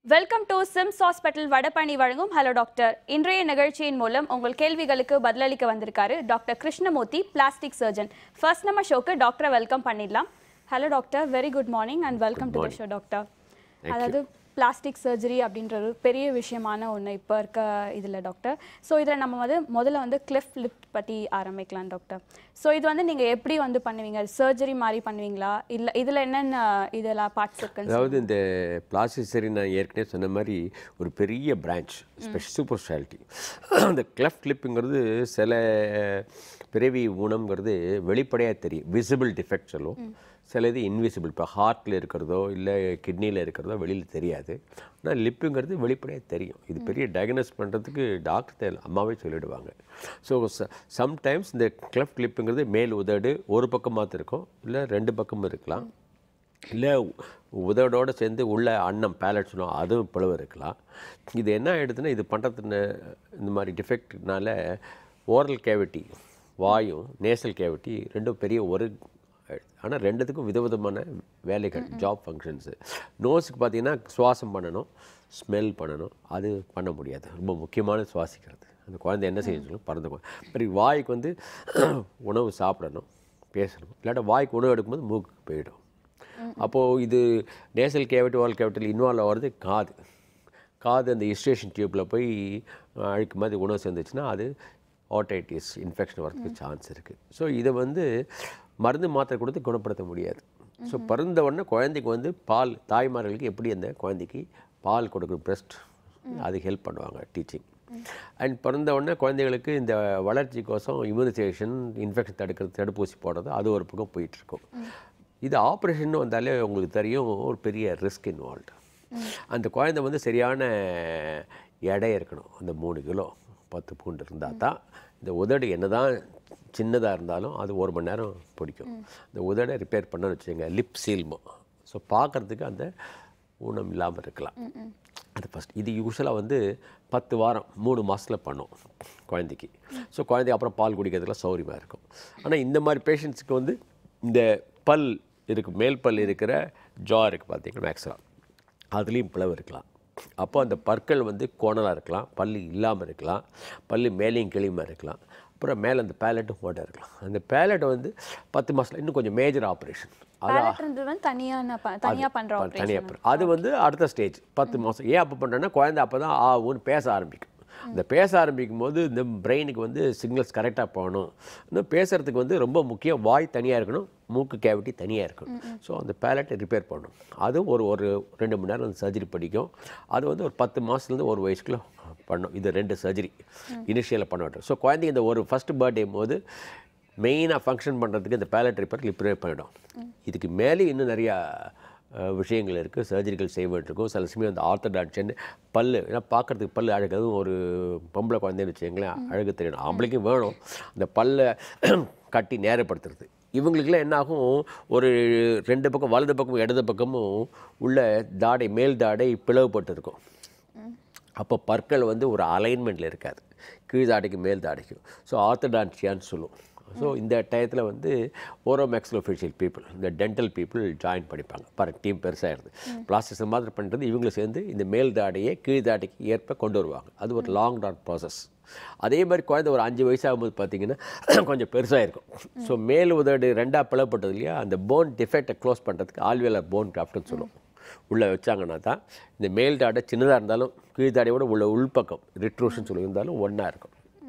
Welcome to SIMS hospital Vadapalani வழங்கும் hello doctor இன்றைய நிகழ்ச்சியின் மூலம் உங்கள் கேள்விகளுக்கு பதிலளிக்க வந்திருக்காரு doctor Krishnamurthy plastic surgeon first நம்ம ஷோக்கு டாக்டரை வெல்கம் பண்ணிடலாம் hello doctor very good morning and welcome to the show doctor அதாவது பிளாஸ்டிக் சர்ஜரி அப்படின்றது பெரிய விஷயமான ஒன்று இப்போ இருக்க இதில் டாக்டர் ஸோ இதில் நம்ம வந்து முதல்ல வந்து கிளிஃப் லிஃப்ட் பற்றி ஆரம்பிக்கலாம் டாக்டர் ஸோ இது வந்து நீங்கள் எப்படி வந்து பண்ணுவீங்க சர்ஜரி மாதிரி பண்ணுவீங்களா இல்லை இதில் என்னென்ன இதெல்லாம் பார்ட்ஸ் இருக்குன்னு அதாவது இந்த பிளாஸ்டிக் சரி நான் ஏற்கனவே சொன்ன மாதிரி ஒரு பெரிய பிரான்ச் ஸ்பெஷல் சூப்பர் ஸ்பெஷாலிட்டி அந்த கிளஃப்ட் கிளிப்புங்கிறது சில பிறவி ஊனம்ங்கிறது வெளிப்படையாக தெரியும் விசிபிள் டிஃபெக்ட் சொல்லுவோம் சில இது இன்விசிபிள் இப்போ ஹார்ட்டில் இருக்கிறதோ இல்லை கிட்னியில் இருக்கிறதோ வெளியில் தெரியாது ஆனால் லிப்புங்கிறது வெளிப்படையாக தெரியும் இது பெரிய டயக்னோஸ் பண்ணுறதுக்கு டாக்டர் தேவை அம்மாவே சொல்லிடுவாங்க ஸோ சம்டைம்ஸ் இந்த கிளஃப்ட் லிப்புங்கிறது மேல் உதடு ஒரு பக்கமாக இருக்கும் இல்லை ரெண்டு பக்கமும் இருக்கலாம் இல்லை உதடோடு சேர்ந்து உள்ள அன்னம் பேலட் சொல்லுவோம் அதுவும் பிளவு இருக்கலாம் இது என்ன ஆகிடுதுன்னா இது பண்ணுறதுன்னு இந்த மாதிரி டிஃபெக்ட்னால ஓரல் கேவிட்டி வாயும் நேசல் கேவிட்டி ரெண்டும் பெரிய ஒரு ஆனால் ரெண்டுத்துக்கும் விதவிதமான வேலைகள் ஜாப் ஃபங்க்ஷன்ஸு நோஸுக்கு பார்த்தீங்கன்னா சுவாசம் பண்ணணும் ஸ்மெல் பண்ணணும் அது பண்ண முடியாது ரொம்ப முக்கியமான சுவாசிக்கிறது அந்த குழந்தை என்ன செய்ய சொல்லும் பறந்து பிறகு வாய்க்கு வந்து உணவு சாப்பிடணும் பேசணும் இல்லாட்டா வாய்க்கு உணவு எடுக்கும்போது மூக்கு போயிடும் அப்போது இது நேசல் கேவிட்டி ஓரல் கேவிட்டியில் இன்வால்வ் ஆகிறது காது காது அந்த இஸ்டேஷன் டியூப்பில் போய் அழுக்கு மாதிரி உணவு சேர்ந்துச்சுன்னா அது ஓட்டைட்டிஸ் இன்ஃபெக்ஷன் வரதுக்கு சான்ஸ் இருக்குது ஸோ இதை வந்து மருந்து மாத்திரை கொடுத்து குணப்படுத்த முடியாது ஸோ பிறந்த உடனே குழந்தைக்கு வந்து பால் தாய்மார்களுக்கு எப்படி அந்த குழந்தைக்கு பால் கொடுக்குற பிரஸ்ட் அதுக்கு ஹெல்ப் பண்ணுவாங்க டீச்சிங் அண்ட் பிறந்த உடனே குழந்தைகளுக்கு இந்த வளர்ச்சிக்கோசம் இம்யூனைசேஷன் இன்ஃபெக்ஷன் தடுக்கிறது தடுப்பூசி போடுறது அது ஒரு பக்கம் போயிட்டுருக்கும் இது ஆப்ரேஷன் வந்தாலே உங்களுக்கு தெரியும் ஒரு பெரிய ரிஸ்க் இன்வால்வ்டு அந்த குழந்தை வந்து சரியான எடை இருக்கணும் அந்த மூணு கிலோ பத்து பூண்டு இருந்தால் தான் இந்த உதடு என்ன தான் சின்னதாக இருந்தாலும் அது ஒரு மணி நேரம் பிடிக்கும் இந்த உதடை ரிப்பேர் பண்ணணும்னு வச்சுக்கோங்க லிப் சீல்மோ ஸோ பார்க்குறதுக்கு அந்த ஊனம் இல்லாமல் இருக்கலாம் அது ஃபஸ்ட் இது யூஸ்வலாக வந்து பத்து வாரம் மூணு மாதத்தில் பண்ணும் குழந்தைக்கு ஸோ குழந்தை அப்புறம் பால் குடிக்கிறதுல சௌரியமாக இருக்கும் ஆனால் இந்த மாதிரி பேஷண்ட்ஸுக்கு வந்து இந்த பல் இருக்கு மேல் பல் இருக்கிற ஜா இருக்குது பார்த்தீங்கன்னா மேக்ஸிமம் அதுலேயும் பிளவு இருக்கலாம் அப்போ அந்த பற்கள் வந்து கோணலாக இருக்கலாம் பல்லு இல்லாமல் இருக்கலாம் பல்லு மேலேயும் கிளியுமா இருக்கலாம் அப்புறம் மேலே அந்த பேலட்டும் ஓட்ட இருக்கலாம் அந்த பேலட் வந்து பத்து மாதத்தில் இன்னும் கொஞ்சம் மேஜர் ஆப்ரேஷன் அது பேலட்ன்றது வந்து தனியான ப- தனியா பண்ற ஆப்ரேஷன் தனியாக அது வந்து அடுத்த ஸ்டேஜ் பத்து மாதம் ஏன் அப்போ பண்ணுறேன்னா குழந்தை அப்போ தான் ஆ ஊன்னு பேச ஆரம்பிக்கும் இந்த பேச ஆரம்பிக்கும் போது இந்த பிரெயினுக்கு வந்து சிக்னல்ஸ் கரெக்டாக போகணும் இன்னும் பேசுகிறதுக்கு வந்து ரொம்ப முக்கியம் வாய் தனியாக இருக்கணும் மூக்கு கேவிட்டி தனியாக இருக்கணும் ஸோ அந்த பேலட்டை ரிப்பேர் பண்ணணும் அதுவும் ஒரு ஒரு ரெண்டு மணி நேரம் அந்த சர்ஜரி படிக்கும் அது வந்து ஒரு பத்து மாதத்துலேருந்து ஒரு வயசுக்குள்ள பண்ணும் இது ரெண்டு சர்ஜரி இனிஷியலாக பண்ண விட்டோம் ஸோ குழந்தைங்க இந்த ஒரு ஃபஸ்ட் பர்த்டே போது மெயினாக ஃபங்க்ஷன் பண்ணுறதுக்கு இந்த பேலட் ரிப்பேர் ரிப்பேர் பண்ணிடும் இதுக்கு மேலே இன்னும் நிறையா அஹ், விஷயங்கள் இருக்குது சர்ஜரிகள் செய்ய வேண்டியிருக்கும் சில சமயம் அந்த ஆர்த்தடாக்ஷன் பல்லு ஏன்னா பார்க்குறதுக்கு பல்லு அழகு அதுவும் ஒரு பொம்பளை குழந்தைன்னு வச்சுங்களேன் அழகு தெரியணும் ஆம்பளைக்கும் வேணும் அந்த பல்லை கட்டி நேரப்படுத்துறது இவங்களுக்குலாம் என்ன ஆகும் ஒரு ரெண்டு பக்கம் வலது பக்கமும் இடது பக்கமும் உள்ள தாடை மேல் தாடை பிளவுபட்டு இருக்கும் அப்போ பற்கள் வந்து ஒரு அலைன்மெண்ட்டில் இருக்காது கீழ் தாடைக்கு மேல் தாடைக்கும் ஸோ ஆர்த்தடான்சியான்னு சொல்லுவோம் ஸோ இந்த டயத்தில் வந்து ஓரோமேக்ஸில் ஒஃபிஷியல் பீப்புள் இந்த டென்டல் பீப்புள் ஜாயின் பண்ணிப்பாங்க பாருங்க டீம் பெருசாகிடுது பிளாஸ்டிக் மாதிரி பண்ணுறது இவங்களும் சேர்ந்து இந்த மேல் தாடையை கீழ் தாடைக்கு ஏற்ப கொண்டு வருவாங்க அது ஒரு லாங் ரன் ப்ராசஸ் அதே மாதிரி குழந்தை ஒரு அஞ்சு வயசாகும்போது பார்த்தீங்கன்னா கொஞ்சம் பெருசாக இருக்கும் ஸோ மேல் உதடு ரெண்டாக பிளவுப்பட்டது இல்லையா அந்த போன் டிஃபெக்டை க்ளோஸ் பண்ணுறதுக்கு ஆல்வேலர் போன் கிராஃப்ட்னு சொல்லுவோம் உள்ளே வச்சாங்கன்னா தான் இந்த மேல் தாடை சின்னதாக இருந்தாலும் கீழ் தாடையோட உள்ள உள்பக்கம் ரிட்ரூஷன் சொல்லி இருந்தாலும் ஒன்றா இருக்கும்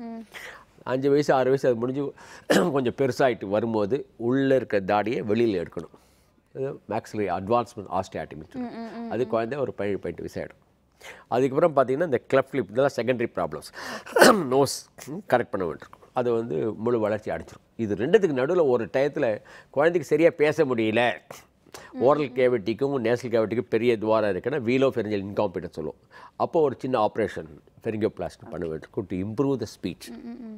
அஞ்சு வயசு ஆறு வயசு அது முடிஞ்சு கொஞ்சம் பெருசாகிட்டு வரும்போது உள்ளே இருக்க தாடியை வெளியில் எடுக்கணும் மேக்ஸிலரி அட்வான்ஸ்மெண்ட் ஆஸ்டியாட்டிமிக் அது குழந்தை ஒரு பதினேழு பதினெட்டு வயசு ஆகிடும் அதுக்கப்புறம் பார்த்தீங்கன்னா இந்த கிளப் ஃபிலிப் இதெல்லாம் செகண்டரி ப்ராப்ளம்ஸ் நோஸ் கரெக்ட் பண்ண வேண்டியிருக்கும் அது வந்து முழு வளர்ச்சி அடைச்சிரும் இது ரெண்டுத்துக்கு நடுவில் ஒரு டயத்தில் குழந்தைக்கு சரியாக பேச முடியல ஓரல் கேவிட்டிக்கும் நேசல் கேவிட்டிக்கும் பெரிய துவாரம் இருக்குன்னா வீலோ ஃபெரிஞ்சல் இன்காம்பிட்டன்ஸ் சொல்லுவோம் அப்போ ஒரு சின்ன ஆப்ரேஷன் ஃபெரிங்கோபிளாஸ்ட் பண்ண வேண்டியிருக்கும் to improve the speech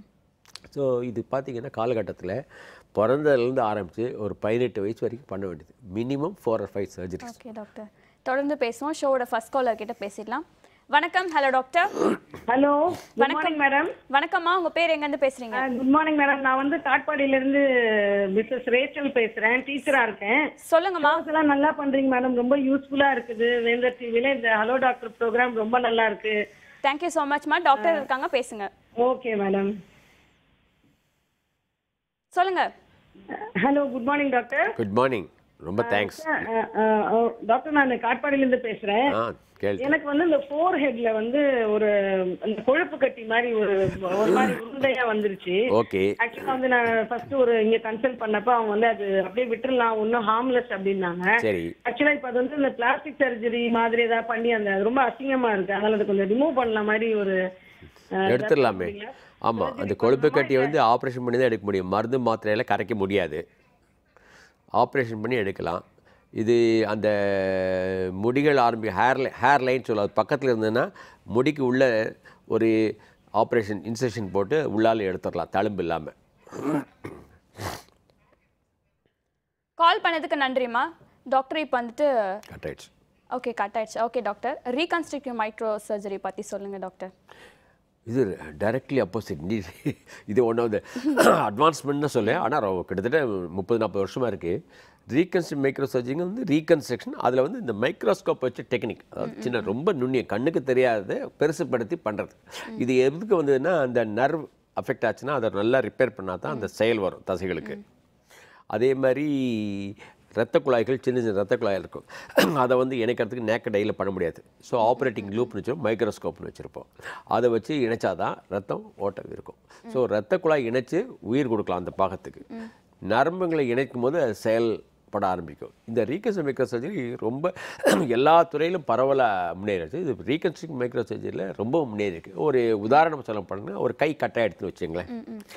so இது பார்த்தீங்கன்னா காலகட்டத்தில் பிறந்ததுலேருந்து ஆரம்பித்து ஒரு பதினெட்டு வயசு வரைக்கும் பண்ண வேண்டியது minimum four or five surgeries okay doctor தொடர்ந்து பேசுவோம் ஷோவோட ஃபர்ஸ்ட் காலர் கிட்ட பேசிடலாம் வணக்கம் hello doctor hello good morning madam வணக்கம்மா உங்க பேர் எங்கேருந்து பேசுறீங்க குட் மார்னிங் மேடம் நான் வந்து காட்பாடியில இருந்து மிஸ்ஸஸ் ரேச்சல் பேசுறேன் டீச்சரா இருக்கேன் சொல்லுங்கம்மா Shows எல்லாம் நல்லா பண்றீங்க மேடம் ரொம்ப யூஸ்ஃபுல்லா இருக்குது வேந்தர் டிவில இந்த ஹலோ டாக்டர் ப்ரோக்ராம் ரொம்ப நல்லா இருக்கு தேங்க்யூ ஸோ மச்மா டாக்டர் இருக்காங்க பேசுங்க ஓகே மேடம் சொல்லுங்க hello good morning doctor good morning ரொம்ப தேங்க்ஸ் டாக்டர் நான் காட்பாடியில இருந்து பேசுறேன் ஆ கேள்வி எனக்கு வந்து இந்த ஃபோர் ஹெட்ல வந்து ஒரு அந்த கொழுப்பு கட்டி மாதிரி ஒரு ஒரு மாதிரி உருண்டையா வந்துருச்சு ஓகே ஆக்சுவலா வந்து நான் ஃபர்ஸ்ட் ஒரு இங்க கன்சல்ட் பண்ணப்ப அவங்க வந்து அது அப்படியே விட்டுறலாம் ஒன்றும் ஹார்ம்லெஸ் அப்படின்னாங்க சரி ஆக்சுவலா இப்ப அது வந்து இந்த பிளாஸ்டிக் சர்ஜரி மாதிரி ஏதாவது பண்ணி அந்த அது ரொம்ப அசிங்கமா இருக்கு அதனால அது கொஞ்சம் ரிமூவ் பண்ணல மாதிரி ஒரு அஹ், எடுத்துடலாமே அப்படிங்களா? ஆமாம் அந்த கொழுப்பு கட்டியை வந்து ஆப்ரேஷன் பண்ணி தான் எடுக்க முடியும் மருந்து மாத்திரையில கரைக்க முடியாது ஆப்ரேஷன் பண்ணி எடுக்கலாம் இது அந்த முடிகள் ஆரம்பி ஹேர் ஹேர் லைன் சொல்லுவாங்க பக்கத்தில் இருந்ததுன்னா முடிக்கு உள்ள ஒரு ஆப்ரேஷன் இன்செக்ஷன் போட்டு உள்ளால எடுத்துடலாம் தழும்பு இல்லாமல் கால் பண்ணதுக்கு நன்றிம்மா டாக்டர் இப்போ வந்துட்டு கட் ஆயிடுச்சு ஓகே கட் ஆயிடுச்சு okay doctor reconstructive micro surgery பற்றி சொல்லுங்க டாக்டர் இது டைரக்ட்லி அப்போசிட் நீ இது ஒன் ஆஃப் த அட்வான்ஸ்மெண்ட்னு சொல்ல ஆனால் கிட்டத்தட்ட முப்பது நாற்பது வருஷமாக இருக்குது ரீகன்ஸ்ட்ரக் மைக்ரோ சர்ஜரிங்க வந்து ரீகன்ஸ்ட்ரக்ஷன் அதில் வந்து இந்த மைக்ரோஸ்கோப் வச்சு டெக்னிக் அதாவது சின்ன ரொம்ப நுண்ணிய கண்ணுக்கு தெரியாத பெருசுப்படுத்தி பண்ணுறது இது எதுக்கு வந்ததுன்னா அந்த நர்வ் அஃபெக்ட் ஆச்சுன்னா அதை நல்லா ரிப்பேர் பண்ணால் தான் அந்த செயல் வரும் தசைகளுக்கு அதே மாதிரி ரத்த குழாய்கள் சின்ன சின்ன ரத்த குழாய் இருக்கும் அதை வந்து இணைக்கிறதுக்கு நேக்க டையில் பண்ண முடியாது ஸோ ஆப்ரேட்டிங் லூப்னு வச்சிருப்போம் மைக்ரோஸ்கோப்னு வச்சுருப்போம் அதை வச்சு இணைச்சாதான் ரத்தம் ஓட்டம் இருக்கும் ஸோ ரத்த குழாய் இணைச்சு உயிர் கொடுக்கலாம் அந்த பாகத்துக்கு நரம்புகளை இணைக்கும் போது அது செயல்பட ஆரம்பிக்கும் இந்த ரீகன்ஸ்ட் மைக்ரோ சர்ஜரி ரொம்ப எல்லா துறையிலும் பரவலாக முன்னேறிச்சு இது ரீகன்ஸ்ட்ரக்ட் மைக்ரோ சர்ஜரியில் ரொம்ப முன்னேறிருக்கு ஒரு உதாரணம் சொல்ல போனோம்னா ஒரு கை கட்டாக எடுத்துன்னு வச்சுங்களேன்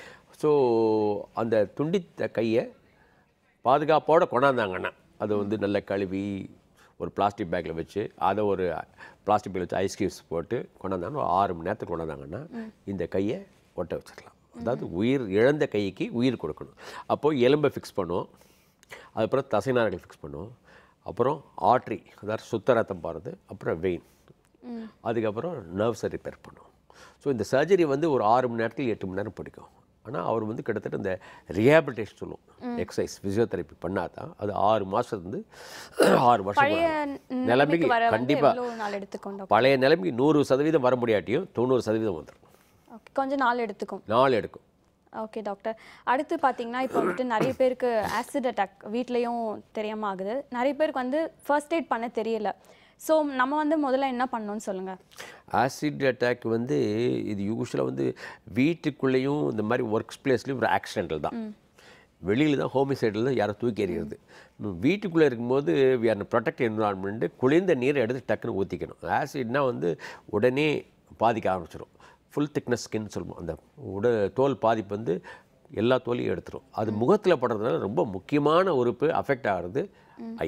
ஸோ அந்த துண்டித்த கையை பாதுகாப்போடு கொண்டாந்தாங்கன்னா அது வந்து நல்ல கழுவி ஒரு பிளாஸ்டிக் பேக்கில் வச்சு அதை ஒரு பிளாஸ்டிக் பேக்கில் வச்சு ஐஸ் கியூப்ஸ் போட்டு கொண்டாந்தாங்கன்னா ஒரு ஆறு மணி நேரத்துக்கு கொண்டாந்தாங்கன்னா இந்த கையை ஒட்ட வச்சிடலாம் அதாவது உயிர் இழந்த கைக்கு உயிர் கொடுக்கணும் அப்போது எலும்பை ஃபிக்ஸ் பண்ணுவோம் அதுக்கப்புறம் தசைநார்கள் ஃபிக்ஸ் பண்ணுவோம் அப்புறம் ஆட்ரி அதாவது சுத்த ரத்தம் போகிறது அப்புறம் வெயின் அதுக்கப்புறம் நர்வ்ஸை ரிப்பேர் பண்ணும் ஸோ இந்த சர்ஜரி வந்து ஒரு ஆறு மணி நேரத்தில் எட்டு மணி நேரம் பிடிக்கும் ஆனால் அவர் வந்து கிட்டத்தட்ட இந்த ரிஹாபிலிட்டேஷன் சொல்லுவோம் எக்ஸசைஸ் ஃபிசியோதெரப்பி பண்ணால் தான் அது ஆறு மாதத்துலேருந்து ஆறு வருஷம் பழைய வரும். நிலைமைக்கு நிலைமைக்கு வர வந்து கண்டிப்பாக எவ்வளோ நாள் எடுத்துக்கும் டாக்டர் பழைய நிலைமைக்கு நூறு சதவீதம் வர முடியாட்டியும் தொண்ணூறு சதவீதம் வந்துடும் ஓகே கொஞ்சம் நாள் எடுத்துக்கும் நாள் எடுக்கும் ஓகே டாக்டர் அடுத்து பார்த்தீங்கன்னா இப்போ வந்துட்டு நிறைய பேருக்கு ஆசிட் அட்டாக் வீட்லேயும் தெரியாம ஆகுது நிறைய பேருக்கு வந்து ஃபர்ஸ்ட் எய்ட் பண்ண தெரியல ஸோ நம்ம வந்து முதல்ல என்ன பண்ணணும்னு சொல்லுங்கள் ஆசிட் அட்டாக் வந்து இது யூஸ்வலாக வந்து வீட்டுக்குள்ளேயும் இந்த மாதிரி ஒர்க் பிளேஸ்லேயும் ஒரு ஆக்சிடென்டல் தான் வெளியில் தான் ஹோமிசைடில் தான் யாரும் தூக்கி எறிகிறது வீட்டுக்குள்ளே இருக்கும்போது வி ஆர் ப்ரொடெக்ட் என்விரான்மெண்ட்டு குளிர்ந்த நீரை எடுத்து டக்குன்னு ஊற்றிக்கணும் ஆசிட்னா வந்து உடனே பாதிக்க ஆரம்பிச்சிடும் ஃபுல் திக்னஸ் ஸ்கின் சொல்லுவோம் அந்த உட தோல் பாதிப்பு வந்து எல்லா தோலையும் எடுத்துரும் அது முகத்தில் படுறதுனால ரொம்ப முக்கியமான உறுப்பு அஃபெக்ட் ஆகிறது ஐ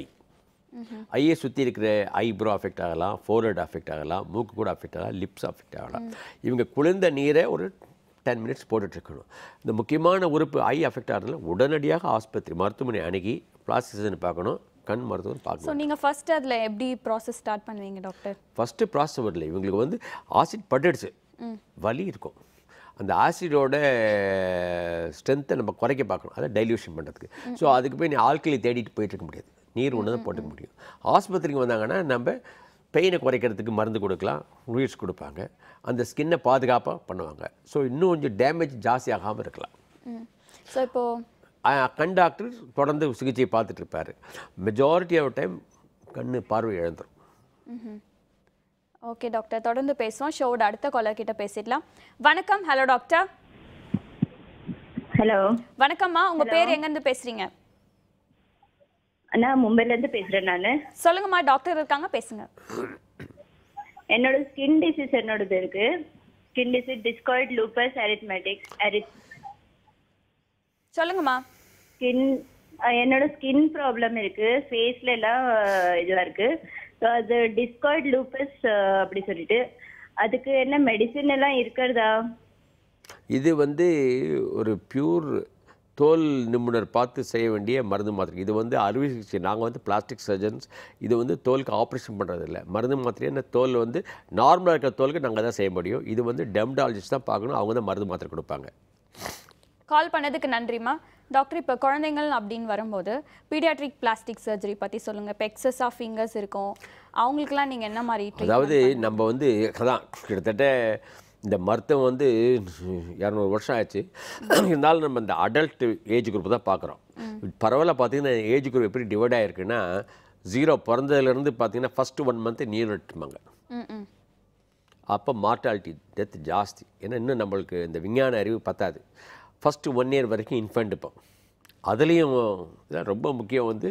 ஐயை சுற்றி இருக்கிற ஐப்ரோ அஃபெக்ட் ஆகலாம் ஃபோர்ஹெட் அஃபெக்ட் ஆகலாம் மூக்கு கூட அஃபெக்ட் ஆகலாம் லிப்ஸ் அஃபெக்ட் ஆகலாம் இவங்க குளிர்ந்த நீரை ஒரு டென் மினிட்ஸ் போட்டுட்ருக்கணும் இந்த முக்கியமான உறுப்பு ஐ அஃபெக்ட் ஆகிறதுனால உடனடியாக ஆஸ்பத்திரி மருத்துவமனை அணுகி பிளாஸ்டிசன் பார்க்கணும் கண் மருத்துவர் ஸோ பார்க்கணும் நீங்கள் ஃபர்ஸ்ட் அதில் எப்படி ப்ராசஸ் ஸ்டார்ட் பண்ணுவீங்க டாக்டர் ஃபஸ்ட்டு ப்ராசஸ் வரல இவங்களுக்கு வந்து ஆசிட் பட்டுடுச்சு வலி இருக்கும் அந்த ஆசிடோட ஸ்ட்ரென்த்தை நம்ம குறைக்க பார்க்கணும் அதை டைல்யூஷன் பண்ணுறதுக்கு ஸோ அதுக்கு போய் நீ ஆட்களை தேடிட்டு போயிட்டு இருக்க முடியாது நீர் ஒன்று தான் போட்டுக்க முடியும் ஆஸ்பத்திரிக்கு வந்தாங்கன்னா நம்ம பெயினை குறைக்கிறதுக்கு மருந்து கொடுக்கலாம் ஃப்ளூயிட்ஸ் கொடுப்பாங்க அந்த ஸ்கின்னை பாதுகாப்பாக பண்ணுவாங்க ஸோ இன்னும் கொஞ்சம் டேமேஜ் ஜாஸ்தி ஆகாமல் இருக்கலாம் ஸோ இப்போது ஆஹ் கண் டாக்டர் தொடர்ந்து சிகிச்சை பார்த்துட்டு இருப்பார் மெஜாரிட்டி ஆஃப் டைம் கண் பார்வை இழந்துரும் ஓகே டாக்டர் தொடர்ந்து பேசுவோம் ஷோவோட அடுத்த காலர் கிட்ட பேசிடலாம் வணக்கம் ஹலோ டாக்டர் ஹலோ வணக்கம்மா உங்கள் பேர் எங்கேருந்து பேசுகிறீங்க நான் மும்பைல இருந்து பேசுறேன் நானு சொல்லுங்கம்மா டாக்டர் இருக்காங்க பேசுங்க என்னோட ஸ்கின் டிசீஸ் என்னோடது இருக்கு ஸ்கின் டிசீஸ் டிஸ்காய்ட் லூப்பஸ் அரித்மெட்டிக்ஸ் அரித் சொல்லுங்கம்மா ஸ்கின் என்னோட ஸ்கின் ப்ராப்ளம் இருக்கு ஃபேஸ்ல எல்லாம் அஹ், இதுவா இருக்கு ஸோ அது டிஸ்காய்ட் லூப்பஸ் அப்படி சொல்லிட்டு அதுக்கு என்ன மெடிசின் எல்லாம் இருக்கிறதா இது வந்து ஒரு பியூர் தோல் நிபுணர் பார்த்து செய்ய வேண்டிய மருந்து மாத்திரை இது வந்து அறுவை சிகிச்சை நாங்கள் வந்து பிளாஸ்டிக் சர்ஜன்ஸ் இது வந்து தோலுக்கு ஆப்ரேஷன் பண்ணுறது இல்லை மருந்து மாத்திரை என்ன தோல் வந்து நார்மலாக இருக்கிற தோலுக்கு நாங்கள் தான் செய்ய முடியும் இது வந்து டெம்டாலஜிஸ்ட் தான் பார்க்கணும் அவங்க தான் மருந்து மாத்திரை கொடுப்பாங்க கால் பண்ணதுக்கு நன்றிம்மா டாக்டர் இப்போ குழந்தைங்கள் அப்படின்னு வரும்போது பீடியாட்ரிக் பிளாஸ்டிக் சர்ஜரி பற்றி சொல்லுங்கள் இப்போ எக்ஸஸ் ஆஃப் ஃபிங்கர்ஸ் இருக்கும் அவங்களுக்குலாம் நீங்கள் என்ன மாதிரி treatment அதாவது நம்ம வந்து அதான் கிட்டத்தட்ட இந்த மருத்துவம் வந்து இரநூறு வருஷம் ஆச்சு இருந்தாலும் நம்ம இந்த அடல்ட் ஏஜ் குரூப் தான் பார்க்குறோம் பரவாயில்ல பார்த்தீங்கன்னா ஏஜ் குரூப் எப்படி டிவைட் ஆகிருக்குன்னா ஜீரோ பிறந்ததுலேருந்து பார்த்தீங்கன்னா ஃபஸ்ட்டு ஒன் மந்த் நீர்ட்டுமாங்க ம் ம் அப்போ மார்ட்டாலிட்டி டெத் ஜாஸ்தி ஏன்னா இன்னும் நம்மளுக்கு இந்த விஞ்ஞான அறிவு பத்தாது ஃபஸ்ட்டு ஒன் இயர் வரைக்கும் இன்ஃபென்ட் இப்போ அதுலேயும் இதான் ரொம்ப முக்கியம் வந்து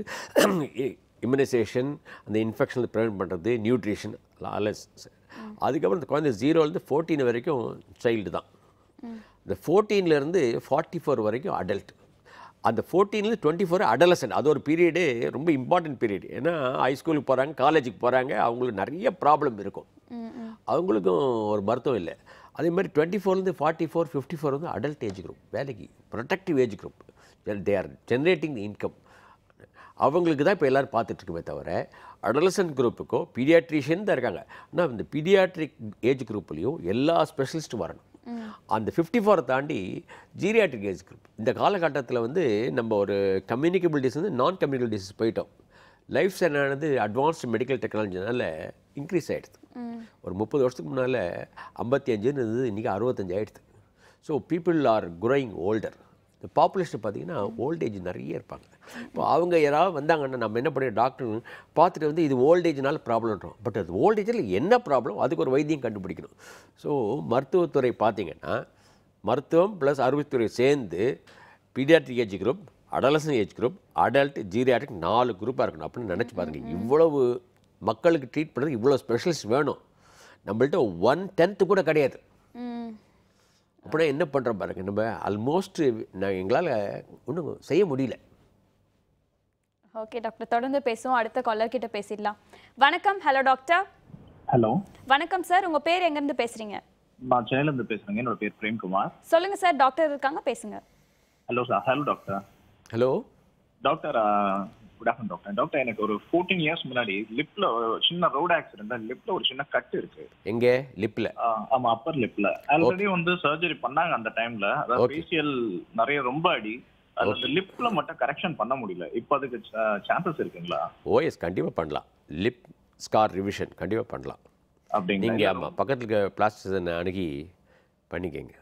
இம்யூனைசேஷன் அந்த இன்ஃபெக்ஷனை ப்ரிவென்ட் பண்ணுறது நியூட்ரிஷன் அலஸ் அதுக்கப்புறம் இந்த குழந்தை ஜீரோலேருந்து ஃபோர்டீன் வரைக்கும் சைல்டு தான் இந்த ஃபோர்டீன்லேருந்து ஃபார்ட்டி ஃபோர் வரைக்கும் அடல்ட் அந்த ஃபோர்டீன்லேருந்து டுவெண்ட்டி ஃபோர் அடலசன்ட் அது ஒரு பீரியடு ரொம்ப இம்பார்ட்டன்ட் பீரியட் ஏன்னா ஹைஸ்கூலுக்கு போகிறாங்க காலேஜுக்கு போகிறாங்க அவங்களுக்கு நிறைய ப்ராப்ளம் இருக்கும் அவங்களுக்கும் ஒரு மருத்துவம் இல்லை அதே மாதிரி டுவெண்ட்டி ஃபோர்லேருந்து ஃபார்ட்டி ஃபோர் ஃபிஃப்டி ஃபோர் வந்து அடல்ட் ஏஜ் குரூப் வேலைக்கு productive age group they are generating income அவங்களுக்கு தான் இப்போ எல்லோரும் பார்த்துட்ருக்குமே தவிர அடலசன்ட் குரூப்புக்கோ பீடியாட்ரிஷியன் தான் இருக்காங்க ஆனால் இந்த பீடியாட்ரிக் ஏஜ் குரூப்லேயும் எல்லா ஸ்பெஷலிஸ்ட்டும் வரணும் அந்த ஃபிஃப்டி ஃபோரை தாண்டி ஜீரியாட்ரிக் ஏஜ் குரூப் இந்த காலகட்டத்தில் வந்து நம்ம ஒரு கம்யூனிகபிள் டிசீஸ் வந்து நான் கம்யூனிகபிள் டிசீஸ் போயிட்டோம் லைஃப் ஸ்டைலானது அட்வான்ஸ்டு மெடிக்கல் டெக்னாலஜினால இன்க்ரீஸ் ஆகிடுது ஒரு முப்பது வருஷத்துக்கு முன்னால் ஐம்பத்தி அஞ்சுன்னு இருந்தது இன்றைக்கி அறுபத்தஞ்சு ஆயிடுது so people are growing older இந்த பாப்புலேஷன் பார்த்தீங்கன்னா ஓல்டேஜ் நிறைய இருப்பாங்க இப்போ அவங்க யாராவது வந்தாங்கன்னா நம்ம என்ன பண்ணி டாக்டர் பார்த்துட்டு வந்து இது ஓல்டேஜ்னால ப்ராப்ளம்ன்றோம் பட் அது ஓல்டேஜில் என்ன ப்ராப்ளம் அதுக்கு ஒரு வைத்தியம் கண்டுபிடிக்கணும் ஸோ மருத்துவத்துறை பார்த்தீங்கன்னா மருத்துவம் ப்ளஸ் அறுவைத்துறை சேர்ந்து paediatric age group adolescent age group adult geriatric நாலு குரூப்பாக இருக்கணும் அப்படின்னு நினச்சி பாருங்கள் இவ்வளவு மக்களுக்கு ட்ரீட் பண்ணுறது இவ்வளோ ஸ்பெஷலிஸ்ட் வேணும் நம்மள்ட்ட ஒன் டென்த்து கூட கிடையாது ம் அப்படின்னா என்ன பண்ணுறோம் பாருங்க நம்ம ஆல்மோஸ்ட் நான் எங்களால் ஒன்றும் செய்ய முடியல ஓகே டாக்டர் தொடர்ந்து பேசுவோம் அடுத்த காலர் கிட்ட பேசிடலாம் வணக்கம் ஹலோ டாக்டர் ஹலோ வணக்கம் சார் உங்க பேர் எங்கேருந்து பேசுறீங்க நான் சென்னையிலேருந்து பேசுகிறேங்க என்னோட பேர் பிரேம்குமார் சொல்லுங்க சார் டாக்டர் இருக்காங்க பேசுங்க hello sir hello doctor hello doctor good afternoon doctor doctor எனக்கு ஒரு ஃபோர்டீன் இயர்ஸ் முன்னாடி லிப்ல சின்ன ரோடு ஆக்சிடென்ட் லிப்ல ஒரு சின்ன கட் இருக்கு எங்கே லிப்பில் ஆஹ் ஆமா அப்பர் லிப்ல ஆல்ரெடி வந்து சர்ஜரி பண்ணாங்க அந்த டைம்ல அதாவது Okay. ஃபேஷியல் நிறைய ரொம்ப அடி அது அந்த லிப்ல மட்டும் கரெக்ஷன் பண்ண முடியல இப்போ அதுக்கு சான்சஸ் இருக்குங்களா ஓஎஸ் கண்டிப்பாக பண்ணலாம் லிப் ஸ்கார் ரிவிஷன் கண்டிப்பாக பண்ணலாம் அப்படிங்களா நீங்கள் ஆமாம் பக்கத்தில் இருக்க பிளாஸ்டிசன் அணுகி பண்ணிக்கங்க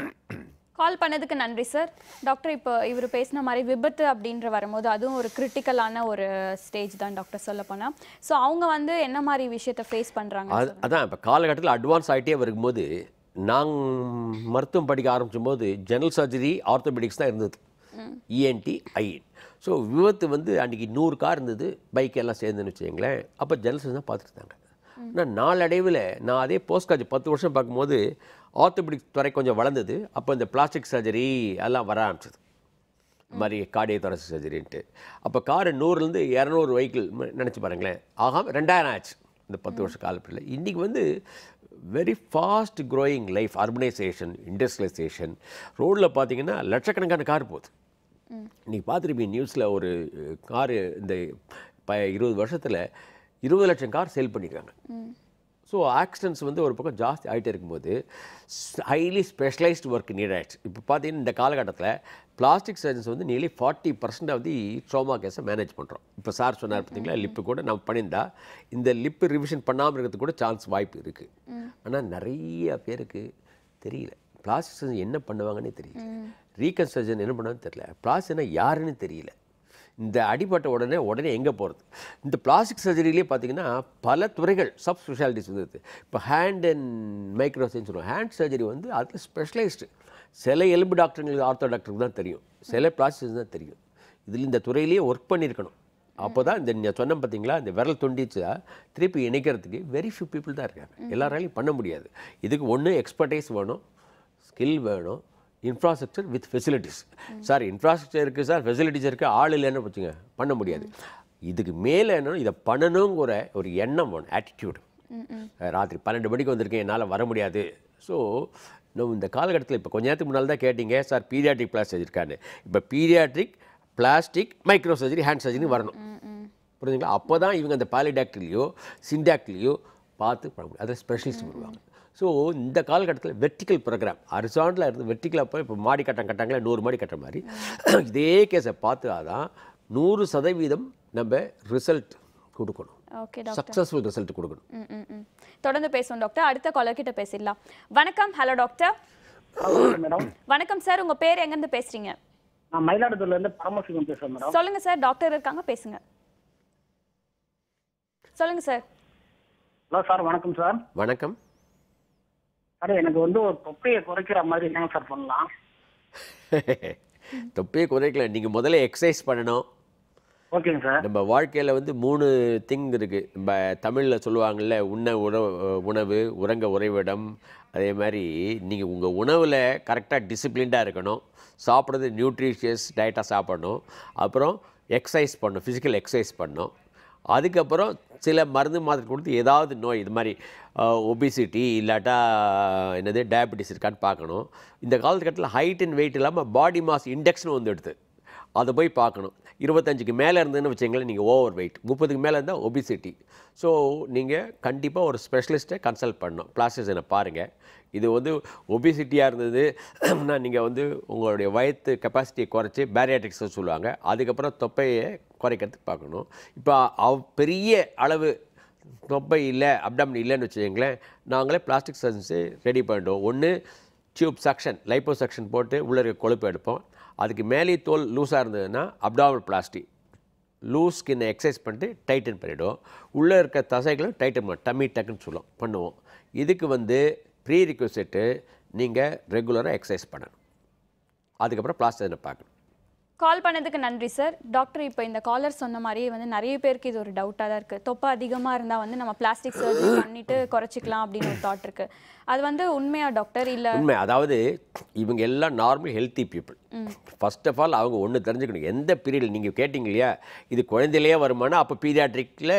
கால் பண்ணதுக்கு நன்றி சார் டாக்டர் இப்போ இவர் பேசின மாதிரி விபத்து அப்படின்ற வரும்போது அதுவும் ஒரு கிரிட்டிக்கலான ஒரு ஸ்டேஜ் தான் டாக்டர் சொல்ல போனால் ஸோ அவங்க வந்து என்ன மாதிரி விஷயத்தை ஃபேஸ் பண்ணுறாங்க அது அதான் இப்போ காலகட்டத்தில் அட்வான்ஸ் ஆகிட்டே வரும்போது நாங் மருத்துவம் படிக்க ஆரம்பிச்சும் போது ஜெனரல் சர்ஜரி ஆர்த்தோபெடிக்ஸ் தான் இருந்தது இஎன்டி ஐஎன் ஸோ விபத்து வந்து அன்றைக்கி நூறு கார் இருந்தது பைக் எல்லாம் சேர்ந்துன்னு வச்சுங்களேன் அப்போ ஜெனரல் சர்ஜரி தான் பார்த்துட்டு இருந்தாங்க ஆனால் நாளடைவில் நான் அதே போஸ்ட் காலேஜ் பத்து வருஷம் பார்க்கும்போது ஆர்த்தோபெடிக்ஸ் துறை கொஞ்சம் வளர்ந்தது அப்போ இந்த பிளாஸ்டிக் சர்ஜரி எல்லாம் வர ஆரம்பிச்சது இந்த மாதிரி கார்டியோ தொரசி சர்ஜரின்ட்டு அப்போ காரு நூறுலேருந்து இரநூறு வெஹிக்கிள் நினச்சி பாருங்களேன் ஆகாம ரெண்டாயிரம் ஆச்சு இந்த பத்து வருஷ காலப்படியில் இன்றைக்கி வந்து very fast growing life urbanisation industrialisation ரோட்டில் பார்த்தீங்கன்னா லட்சக்கணக்கான கார் போகுது இன்றைக்கி பார்த்துருப்பீங்க நியூஸில் ஒரு காரு இந்த ப இருபது வருஷத்தில் இருபது லட்சம் கார் சேல் பண்ணியிருக்காங்க ஸோ ஆக்சிடென்ட்ஸ் வந்து ஒரு பக்கம் ஜாஸ்தி ஆகிட்டே இருக்கும்போது ஹைலி ஸ்பெஷலைஸ்டு ஒர்க் நீட் ஆயிடுச்சு இப்போ பார்த்தீங்கன்னா இந்த காலகட்டத்தில் பிளாஸ்டிக் சர்ஜன்ஸ் வந்து nearly forty percent of the trauma கேஸை மேனேஜ் பண்ணுறோம் இப்போ சார் சொன்னார் பார்த்தீங்களா லிப்பு கூட நம்ம பண்ணியிருந்தா இந்த லிப்பு ரிவிஷன் பண்ணாமல் இருக்கிறதுக்கு கூட சான்ஸ் வாய்ப்பு இருக்குது ஆனால் நிறைய பேருக்கு தெரியல பிளாஸ்டிக் சர்ஜன் என்ன பண்ணுவாங்கன்னே தெரியல ரீகன்ஸ்ட்ரக்ஷன் என்ன பண்ணுவாங்கன்னு தெரியல பிளாஸ்டிக்னா யாருன்னு தெரியல இந்த அடிபட்ட உடனே உடனே எங்கே போகிறது இந்த பிளாஸ்டிக் சர்ஜரியிலே பார்த்தீங்கன்னா பல துறைகள் சப் ஸ்பெஷாலிட்டிஸ் வந்துருது இப்போ ஹேண்ட் அண்ட் மைக்ரோசைன்னு சொல்லுவோம் ஹேண்ட் சர்ஜரி வந்து அதில் ஸ்பெஷலைஸ்டு சில எலும்பு டாக்டருங்களுக்கு ஆர்த்தோ டாக்டருக்கு தான் தெரியும் சில பிளாஸ்டிக் தான் தெரியும் இதில் இந்த துறையிலேயே ஒர்க் பண்ணியிருக்கணும் அப்போ தான் இந்த நான் சொன்னேன் பார்த்தீங்களா இந்த விரல் துண்டிச்சா திருப்பி இணைக்கிறதுக்கு வெரி ஃபியூ பீப்புள் தான் இருக்காங்க எல்லாராலையும் பண்ண முடியாது இதுக்கு ஒன்று எக்ஸ்பர்டைஸ் வேணும் ஸ்கில் வேணும் infrastructure with facilities sir infrastructure இருக்குது சார் ஃபெசிலிட்டிஸ் இருக்குது ஆள் இல்லைன்னு வச்சுங்க பண்ண முடியாது இதுக்கு மேலே என்ன இதை பண்ணணுங்கிற ஒரு எண்ணம் வேணும் ஆட்டிடியூடு ராத்திரி பன்னெண்டு மணிக்கு வந்திருக்கேன் என்னால் வர முடியாது ஸோ இன்னும் இந்த காலகட்டத்தில் இப்போ கொஞ்ச நேரத்துக்கு முன்னால் தான் கேட்டீங்க சார் பீரியாட்ரிக் பிளாஸ்டிக் இருக்கான்னு இப்போ paediatric plastic micro surgery hand surgery வரணும் புரியுதுங்களா அப்போ தான் இவங்க அந்த பாலிடாக்டிலையோ சிண்டாக்டிலையோ பார்த்து பண்ண முடியும் அதில் ஸ்பெஷலிஸ்ட் வருவாங்க ஸோ இந்த காலகட்டத்தில் வெர்டிக்கல் ப்ரோக்ராம் அரிசாண்டில் இருந்து வெர்டிக்கலாக போய் இப்போ மாடி கட்டம் கட்டாங்களே நூறு மாடி கட்டுற மாதிரி இதே கேஸை பார்த்தா தான் நூறு சதவீதம் நம்ம ரிசல்ட் கொடுக்கணும் ஓகே டாக்டர் சக்ஸஸ்ஃபுல் ரிசல்ட் கொடுக்கணும் ம் ம் ம் தொடர்ந்து பேசுவோம் டாக்டர் அடுத்த காலர் கிட்ட பேசிடலாம் வணக்கம் ஹலோ டாக்டர் மேடம் வணக்கம் சார் உங்க பேர் எங்கேருந்து பேசுறீங்க நான் மயிலாடுதுறையில இருந்து பரமசிவம் பேசுறேன் மேடம் சொல்லுங்க சார் டாக்டர் இருக்காங்க பேசுங்க சொல்லுங்க சார் ஹலோ சார் வணக்கம் சார் வணக்கம் சார் எனக்கு வந்து ஒரு தொப்பையை குறைக்கிற மாதிரி என்னங்க சார் பண்ணலாம் தொப்பையை குறைக்கல நீங்கள் முதல்ல எக்ஸசைஸ் பண்ணணும் ஓகேங்க சார் நம்ம வாழ்க்கையில் வந்து மூணு திங் இருக்குது நம்ம தமிழில் சொல்லுவாங்கள்ல உண்ண உணவு உணவு உறங்க உறைவிடம் அதே மாதிரி நீங்கள் உங்கள் உணவில் கரெக்டாக டிசிப்ளின்டாக இருக்கணும் சாப்பிட்றது நியூட்ரிஷியஸ் டயட்டாக சாப்பிடணும் அப்புறம் எக்ஸசைஸ் பண்ணணும் ஃபிசிக்கல் எக்ஸசைஸ் பண்ணணும் அதுக்கப்புறம் சில மருந்து மாத்திரை கொடுத்து ஏதாவது நோய் இது மாதிரி ஒபிசிட்டி இல்லாட்டா என்னது டயபெட்டிஸ் இருக்கான்னு பார்க்கணும் இந்த காலகட்டத்தில் ஹைட் அண்ட் வெயிட் இல்லாமல் பாடி மாஸ் இண்டெக்ஸ்னு வந்து எடுத்து அதை போய் பார்க்கணும் இருபத்தஞ்சுக்கு மேலே இருந்ததுன்னு வச்சுங்களேன் நீங்கள் ஓவர் வெயிட் முப்பதுக்கு மேலே இருந்தால் ஒபிசிட்டி ஸோ நீங்கள் கண்டிப்பாக ஒரு ஸ்பெஷலிஸ்ட்டை கன்சல்ட் பண்ணணும் பிளாஸ்டிஷனை பாருங்கள் இது வந்து ஒபிசிட்டியாக இருந்தது நீங்கள் வந்து உங்களுடைய வயத்து கெப்பாசிட்டியை குறைச்சி பேரியாட்ரிக்ஸ் சொல்லுவாங்க அதுக்கப்புறம் தொப்பையை குறைக்கிறதுக்கு பார்க்கணும் இப்போ அவ் பெரிய அளவு தொப்பை இல்லை அப்டாமின் இல்லைன்னு வச்சுக்கோங்களேன் நாங்களே பிளாஸ்டிக் சர்ஜன்ஸு ரெடி பண்ணிட்டோம் ஒன்று டியூப் சக்ஷன் லைப்போ சக்ஷன் போட்டு உள்ளே இருக்க கொழுப்பு எடுப்போம் அதுக்கு மேலே தோல் லூஸாக இருந்ததுன்னா அப்டாமல் பிளாஸ்டிக் லூஸ் ஸ்கின்னை எக்ஸசைஸ் பண்ணிட்டு டைட்டன் பண்ணிவிடுவோம் உள்ளே இருக்க தசைகளை டைட்டன் பண்ண டம்மி டக்குன்னு சொல்லுவோம் பண்ணுவோம் இதுக்கு வந்து ப்ரீ ரிக்வசிட்டு நீங்கள் ரெகுலராக எக்ஸசைஸ் பண்ணணும் அதுக்கப்புறம் பிளாஸ்டர்னை பார்க்கணும் கால் பண்ணதுக்கு நன்றி சார் டாக்டர் இப்போ இந்த காலர் சொன்ன மாதிரியே வந்து நிறைய பேருக்கு இது ஒரு டவுட்டாக தான் இருக்குது தொப்பை அதிகமாக இருந்தால் வந்து நம்ம பிளாஸ்டிக் சர்ஜரி பண்ணிட்டு குறைச்சிக்கலாம் அப்படின்னு ஒரு தாட் இருக்கு அது வந்து உண்மையா டாக்டர் இல்லை உண்மை அதாவது இவங்க எல்லாம் normal healthy people first of all அவங்க ஒன்று தெரிஞ்சுக்கணும் எந்த பீரியடில் நீங்கள் கேட்டிங்க இல்லையா இது குழந்தையிலேயே வருமானா அப்போ பீடியாட்ரிக்கில்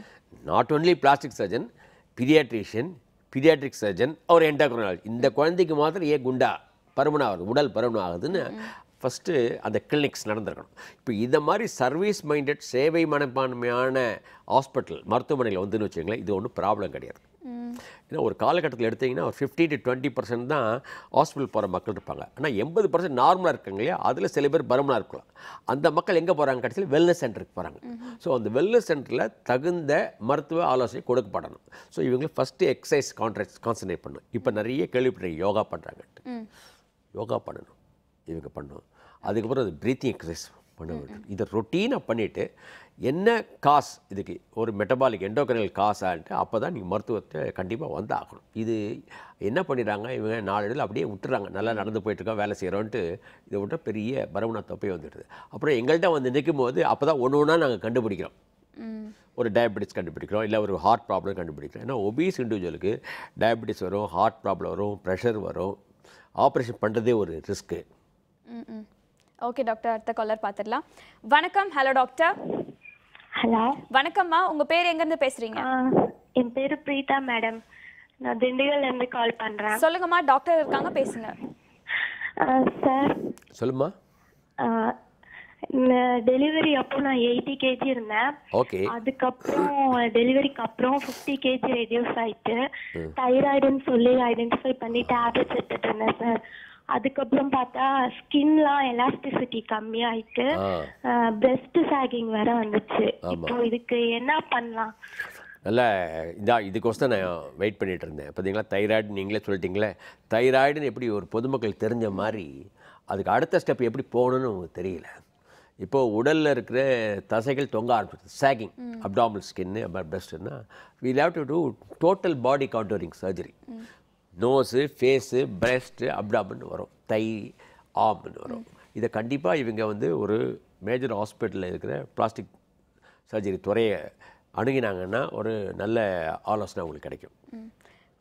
not only plastic surgeon paediatrician paediatric surgeon ஒரு என்டோக்ரோனாலஜி இந்த குழந்தைக்கு மாத்திரம் ஏன் குண்டா பருமன் ஆகுது உடல் பருமன் ஆகுதுன்னு ஃபஸ்ட்டு அந்த கிளினிக்ஸ் நடந்திருக்கணும் இப்போ இந்த மாதிரி சர்வீஸ் மைண்டட் சேவை மனப்பான்மையான ஹாஸ்பிட்டல் மருத்துவமனையில் வந்துன்னு வச்சுங்களேன் இது ஒன்றும் ப்ராப்ளம் கிடையாது ஏன்னா ஒரு காலகட்டத்தில் எடுத்தீங்கன்னா ஒரு ஃபிஃப்டி டு டுவெண்ட்டி பர்சன்ட் தான் ஹாஸ்பிட்டல் போகிற மக்கள் இருப்பாங்க ஆனால் எண்பது பர்சன்ட் நார்மலாக இருக்காங்க இல்லையா அதில் சில பேர் பருமனாக இருக்கலாம் அந்த மக்கள் எங்கே போகிறாங்க கடைசியில் வெல்னஸ் சென்டருக்கு போகிறாங்க ஸோ அந்த வெல்னஸ் சென்டரில் தகுந்த மருத்துவ ஆலோசனை கொடுக்கப்படணும் ஸோ இவங்களுக்கு ஃபஸ்ட்டு எக்ஸசைஸ் கான்ட்ராக்ட் கான்சன்ட்ரேட் பண்ணணும் இப்போ நிறைய கேள்விப்பட்டீங்க யோகா பண்ணுறாங்கன்ட்டு யோகா பண்ணணும் இவங்க பண்ணணும் அதுக்கப்புறம் அது ப்ரீத்திங் எக்ஸசைஸ் பண்ண வேண்டும் இதை ரொட்டீனாக பண்ணிவிட்டு என்ன காஸ் இதுக்கு ஒரு மெட்டபாலிக் எண்டோக்ரைனல் காசான்ட்டு அப்போ தான் நீங்கள் மருத்துவத்தை கண்டிப்பாக வந்து ஆகணும் இது என்ன பண்ணிடுறாங்க இவங்க நாளடைவில் அப்படியே விட்டுறாங்க நல்லா நடந்து போயிட்டுருக்கோம் வேலை செய்கிறோன்ட்டு இதை விட்ட பெரிய பரவனா தொப்பை வந்துடுது அப்புறம் எங்கள்கிட்ட வந்து நிற்கும் போது அப்போ தான் ஒன்று ஒன்றா நாங்கள் கண்டுபிடிக்கிறோம் ஒரு டயபெட்டிஸ் கண்டுபிடிக்கிறோம் இல்லை ஒரு ஹார்ட் ப்ராப்ளம் கண்டுபிடிக்கிறோம் ஏன்னா ஒபீஸ் இண்டிவிஜுவலுக்கு டயபெட்டிஸ் வரும் ஹார்ட் ப்ராப்ளம் வரும் ப்ரெஷர் வரும் ஆப்ரேஷன் பண்ணுறதே ஒரு ரிஸ்க்கு ம் ம் ஓகே டாக்டர் அடுத்த காலர் பார்த்துடலாம் வணக்கம் ஹலோ டாக்டர் ஹலோ வணக்கம்மா உங்க பேர் எங்கேருந்து பேசுறீங்க என் பேரு பிரீதா மேடம் நான் திண்டுக்கல்ல இருந்து கால் பண்றேன் சொல்லுங்கம்மா டாக்டர் இருக்காங்க பேசுங்க சார் சொல்லுமா டெலிவரி அப்போ நான் எயிட்டி கேஜி இருந்தேன் ஓகே அதுக்கப்புறம் டெலிவரிக்கு அப்புறம் ஃபிஃப்டி கேஜி ரெடியூஸ் ஆயிட்டு தைராய்டுன்னு சொல்லி ஐடென்டிஃபை பண்ணி டேப்லெட்ஸ் எடுத்துட்டு இருந்தேன் சார் அதுக்கப்புறம் பார்த்தா ஸ்கின்லாம் எலாஸ்டிசிட்டி கம்மியாயிட்டு ஆ பிரெஸ்ட் சாகிங் வேற வந்துச்சு ஆமா. இப்போ இதுக்கு என்ன பண்ணலாம் நல்ல இதா இதுக்கோசம் நான் வெயிட் பண்ணிட்டு இருந்தேன் பார்த்தீங்களா தைராய்டு நீங்களே சொல்லிட்டீங்களே தைராய்டுன்னு எப்படி ஒரு பொதுமக்கள் தெரிஞ்ச மாதிரி அதுக்கு அடுத்த ஸ்டெப் எப்படி போகணும்னு உங்களுக்கு தெரியல இப்போது உடலில் இருக்கிற தசைகள் தொங்க ஆரம்பிச்சிது சாகிங் அப்டாமல் ஸ்கின்னு அப்புறம் பிரஸ்ட்னா we have to do total body contouring surgery nose face breast abdomen வரும் தை ஆம்னு வரும் இதை கண்டிப்பாக இவங்க வந்து ஒரு மேஜர் ஹாஸ்பிட்டலில் இருக்கிற பிளாஸ்டிக் சர்ஜரி துறையை அணுகினாங்கன்னா ஒரு நல்ல ஆலோசனை அவங்களுக்கு கிடைக்கும்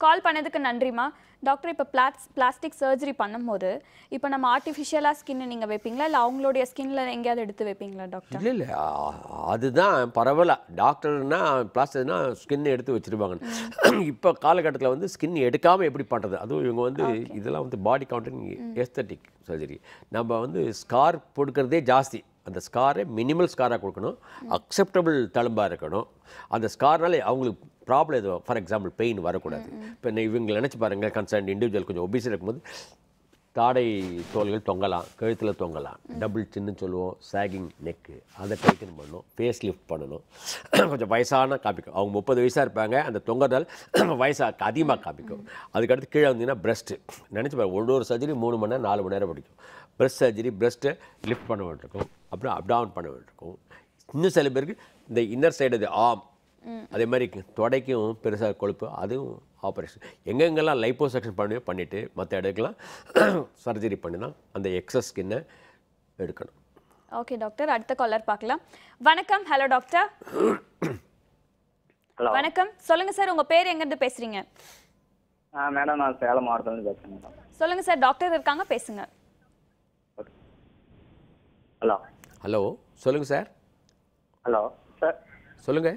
கால் பண்ணதுக்கு நன்றிம்மா டாக்டர் இப்போ பிளாஸ் பிளாஸ்டிக் சர்ஜரி பண்ணும்போது இப்போ நம்ம ஆர்டிஃபிஷியலாக ஸ்கின் நீங்கள் வைப்பீங்களா இல்லை அவங்களுடைய ஸ்கின்ல எங்கேயாவது எடுத்து வைப்பீங்களா டாக்டர் இல்லை இல்லை அதுதான் பரவாயில்ல டாக்டர்னா பிளாஸ்டர்னா ஸ்கின் எடுத்து வச்சிருப்பாங்க இப்போ காலகட்டத்தில் வந்து ஸ்கின் எடுக்காமல் எப்படி பண்ணுறது அதுவும் இவங்க வந்து இதெல்லாம் வந்து பாடி கவுண்டிங் எஸ்தட்டிக் சர்ஜரி நம்ம வந்து ஸ்கார் கொடுக்கறதே ஜாஸ்தி அந்த ஸ்காரை மினிமல் ஸ்காராக கொடுக்கணும் அக்செப்டபிள் தழும்பாக இருக்கணும் அந்த ஸ்கார்னால அவங்களுக்கு ப்ராப்ளம் எதுவும் ஃபார் எக்ஸாம்பிள் பெயின் வரக்கூடாது இப்போ இவங்க நினச்சி பாருங்க கன்சர்ன் இண்டிவிஜுவல் கொஞ்சம் ஒபிசி இருக்கும்போது தாடை தோல்கள் தொங்கலாம் கழுத்தில் தொங்கலாம் டபுள் சின்னு சொல்லுவோம் சாகிங் நெக்கு அதை டைட்டன் பண்ணணும் ஃபேஸ் லிஃப்ட் பண்ணணும் கொஞ்சம் வயசான காப்பிக்கும் அவங்க முப்பது வயசாக இருப்பாங்க அந்த தொங்கறதால் வயசாக அதிகமாக காப்பிக்கும் அதுக்கடுத்து கீழே வந்தீங்கன்னா பிரஸ்ட்டு நினச்சி பாருங்க ஒரு ஒரு சர்ஜரி மூணு மணி நேரம் நாலு மணி நேரம் பிடிக்கும் பிரஸ்ட் சர்ஜரி பிரஸ்ட்டை லிஃப்ட் பண்ண வேண்டியிருக்கும் அப்புறம் அப் டவுன் பண்ண வேண்டியிருக்கும் இன்னும் சில பேருக்கு இந்த இன்னர் சைடு அது ஆம் அதே மாதிரி தொடைக்கும் பெருசாக கொழுப்பு அதுவும் ஆப்ரேஷன் எங்கெங்கெல்லாம் லைப்போசெக்ஷன் பண்ணி பண்ணிவிட்டு மற்ற இடத்துக்கெல்லாம் சர்ஜரி பண்ணி தான் அந்த எக்ஸஸ் ஸ்கின்னை எடுக்கணும் ஓகே டாக்டர் அடுத்த காலர் பார்க்கலாம் வணக்கம் ஹலோ டாக்டர் ஹலோ வணக்கம் சொல்லுங்க சார் உங்க பேர் எங்கேருந்து பேசுறீங்க ஆ மேடம் நான் சேலம் மாவட்டத்துலேருந்து பேசுகிறேன் மேடம் சொல்லுங்க சார் டாக்டர் இருக்காங்க பேசுங்க ஹலோ ஹலோ சொல்லுங்கள் சார் ஹலோ சார் சொல்லுங்கள்